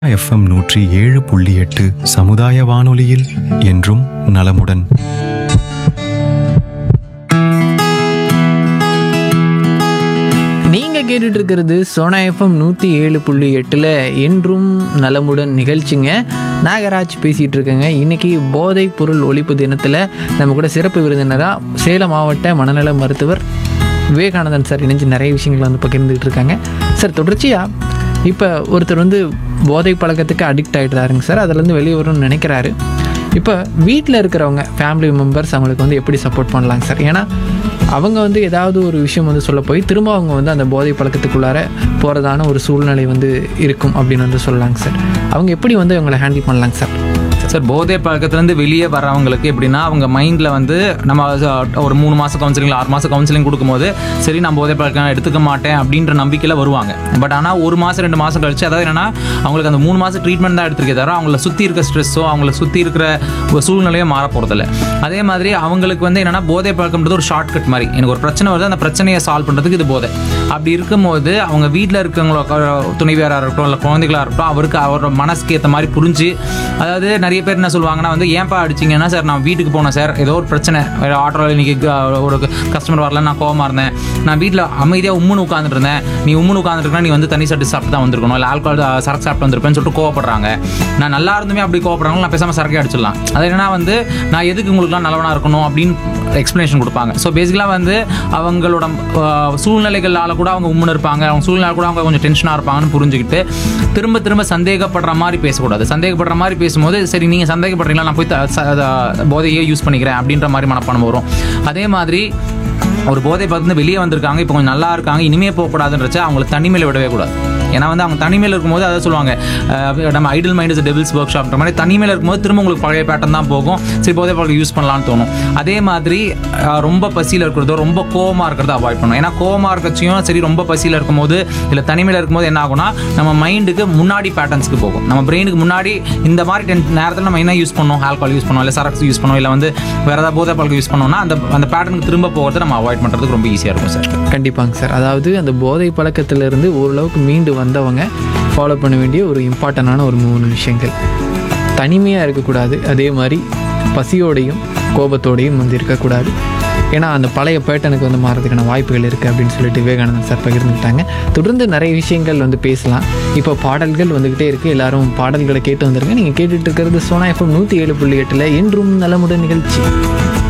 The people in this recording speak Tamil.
எஃப்எம் நூற்றி ஏழு புள்ளி எட்டு சமுதாய வானொலியில் என்றும் நலமுடன் நீங்கள் கேட்டுட்டு இருக்கிறது சோனா எஃப்எம் நூற்றி ஏழு புள்ளி எட்டில் என்றும் நலமுடன் நிகழ்ச்சிங்க நாகராஜ் பேசிகிட்டு இருக்கேங்க இன்றைக்கி போதைப் பொருள் ஒழிப்பு தினத்தில் நம்ம கூட சிறப்பு விருந்தினராக சேலம் மாவட்ட மனநல மருத்துவர் விவேகானந்தன் சார் இணைஞ்சு நிறைய விஷயங்களை வந்து பகிர்ந்துட்டு இருக்காங்க சார் தொடர்ச்சியாக இப்போ ஒருத்தர் வந்து போதை பழக்கத்துக்கு அடிக்ட் ஆகிட்டாருங்க சார் அதுலேருந்து வெளியே வரணும்னு நினைக்கிறாரு இப்போ வீட்டில் இருக்கிறவங்க ஃபேமிலி மெம்பர்ஸ் அவங்களுக்கு வந்து எப்படி சப்போர்ட் பண்ணலாங்க சார் ஏன்னா அவங்க வந்து ஏதாவது ஒரு விஷயம் வந்து சொல்ல போய் திரும்ப அவங்க வந்து அந்த போதை பழக்கத்துக்குள்ளார போகிறதான ஒரு சூழ்நிலை வந்து இருக்கும் அப்படின்னு வந்து சொல்லலாங்க சார் அவங்க எப்படி வந்து அவங்கள ஹேண்டில் பண்ணலாங்க சார் சார் போதை பழக்கத்துலேருந்து வெளியே வர்றவங்களுக்கு எப்படின்னா அவங்க மைண்டில் வந்து நம்ம அஹ், ஒரு மூணு மாதம் கவுன்சிலிங் ஆறு மாதம் கவுன்சிலிங் கொடுக்கும்போது சரி நான் போதை பழக்கம் எடுத்துக்க மாட்டேன் அப்படின்ற நம்பிக்கையில் வருவாங்க பட் ஆனால் ஒரு மாதம் ரெண்டு மாதம் கழிச்சு அதாவது என்னன்னா அவங்களுக்கு அந்த மூணு மாதம் ட்ரீட்மெண்ட் தான் எடுத்துருக்கே தவிர அவங்கள சுற்றி இருக்க ஸ்ட்ரெஸ்ஸோ அவங்கள சுற்றி இருக்கிற ஒரு சூழ்நிலையோ மாற போகிறதில்ல அதே மாதிரி அவங்களுக்கு வந்து என்னன்னா போதை பழக்கம்ன்றது ஒரு ஷார்ட் கட் மாதிரி எனக்கு ஒரு பிரச்சனை வருது அந்த பிரச்சனையை சால்வ் பண்ணுறதுக்கு இது போதை அப்படி இருக்கும்போது அவங்க வீட்டில் இருக்கவங்களோ துணைவியாராக இருக்கட்டும் இல்லை குழந்தைகளாக இருக்கட்டும் அவருக்கு அவரோட மனசுக்கு ஏற்ற மாதிரி புரிஞ்சு அதாவது நிறைய பேர் என்ன சொல்லுவாங்கன்னா வந்து ஏன்பா அடிச்சிங்கன்னா சார் நான் வீட்டுக்கு போனேன் சார் ஏதோ ஒரு பிரச்சனை ஆட்டோவில் இன்னைக்கு க- ஒரு கஸ்டமர் வரல நான் கோவமா இருந்தேன் நான் வீட்டில் அமைதியாக உம்முன்னு உட்காந்துட்டு இருந்தேன் நீ உம்முன்னு உட்காந்துருக்கா நீ வந்து தண்ணி சாப்பிட்டு சாப்பிட்டு தான் வந்திருக்கணும் இல்லை ஆல்கோல் சரக்கு சாப்பிட்டு வந்திருப்பேன்னு சொல்லிட்டு கோவப்படுறாங்க நான் நல்லா இருந்துமே அப்படி கோவப்படுறாங்க நான் பேசாமல் சரக்கே அடிச்சிடலாம் அது என்னன்னா வந்து நான் எதுக்கு உங்களுக்குலாம் நல்லவனா இருக்கணும் அப்படின்னு எக்ஸ்ப்ளனேஷன் கொடுப்பாங்க ஸோ பேசிக்கலாக வந்து அவங்களோட அஹ், சூழ்நிலைகளால் கூட அவங்க உம்முன்னு இருப்பாங்க அவங்க சூழ்நிலை கூட அவங்க கொஞ்சம் டென்ஷனாக இருப்பாங்கன்னு புரிஞ்சுக்கிட்டு திரும்ப திரும்ப சந்தேகப்படுற மாதிரி பேசக்கூடாது சந்தேகப்படுற மாதிரி பேசும்போது சரி நீங்கள் சந்தேகப்படுறீங்களா நான் போய் த- ச- அத- போதையே யூஸ் பண்ணிக்கிறேன் அப்படின்ற மாதிரி மனப்பானம் வரும் அதே மாதிரி ஒரு போதை பார்த்து வெளியே வந்திருக்காங்க இப்போ கொஞ்சம் நல்லா இருக்காங்க இனிமே போகக்கூடாதுன்றச்ச அவங்கள தனிமையில் விடவே கூடாது ஏன்னா வந்து அவங்க தனிமையில் இருக்கும்போது அதை சொல்லுவாங்க அஹ், நம்ம ஐடல் மைண்ட் இஸ் டெபிள்ஸ் ஒர்க் ஷாப்ன்ற மாதிரி தனிமையில் இருக்கும்போது திரும்ப உங்களுக்கு பழைய பேட்டர்ன் தான் போகும் சரி போதை பழக்கம் யூஸ் பண்ணலாம்னு தோணும் அதே மாதிரி அஹ், ரொம்ப பசியில் இருக்கிறதோ ரொம்ப கோவமாக இருக்கிறத அவாய்ட் பண்ணணும் ஏன்னா கோவமாக இருக்கச்சியும் சரி ரொம்ப பசியில் இருக்கும்போது இல்லை தனிமையில் இருக்கும்போது என்ன ஆகும்னா நம்ம மைண்டுக்கு முன்னாடி பேட்டர்ன்ஸ்க்கு போகும் நம்ம பிரெயினுக்கு முன்னாடி இந்த மாதிரி டென் நேரத்தில் நம்ம என்ன யூஸ் பண்ணோம் ஆல்கஹால் யூஸ் பண்ணோம் இல்லை சரக்கு யூஸ் பண்ணோம் இல்லை வந்து வேறு ஏதாவது போதை பழக்கம் யூஸ் பண்ணோம்னா அந்த அந்த பேட்டர்னுக்கு திரும்ப போகிறத நம்ம அவாய்ட் பண்ணுறதுக்கு ரொம்ப ஈஸியாக இருக்கும் சார் கண்டிப்பாங்க சார் அதாவது அந்த போதை பழக்கத்திலிருந்து ஓரளவுக்கு மீண்டு வந்தவங்க ஃபாலோ பண்ண வேண்டிய ஒரு இம்பார்ட்டண்டான ஒரு மூணு விஷயங்கள் தனிமையாக இருக்கக்கூடாது அதே மாதிரி பசியோடையும் கோபத்தோடையும் வந்து இருக்கக்கூடாது ஏன்னா அந்த பழைய பேட்டனுக்கு வந்து மாறதுக்கான வாய்ப்புகள் இருக்குது அப்படின்னு சொல்லிட்டு விவேகானந்தன் சார் பகிர்ந்துக்கிட்டாங்க தொடர்ந்து நிறைய விஷயங்கள் வந்து பேசலாம் இப்போ பாடல்கள் வந்துக்கிட்டே இருக்குது எல்லாரும் பாடல்களை கேட்டு வந்துருங்க நீங்கள் கேட்டுட்டு இருக்கிறது சோனா எஃப்எம் நூற்றி ஏழு புள்ளி எட்டில் என்றும் நலமுடன் நிகழ்ச்சி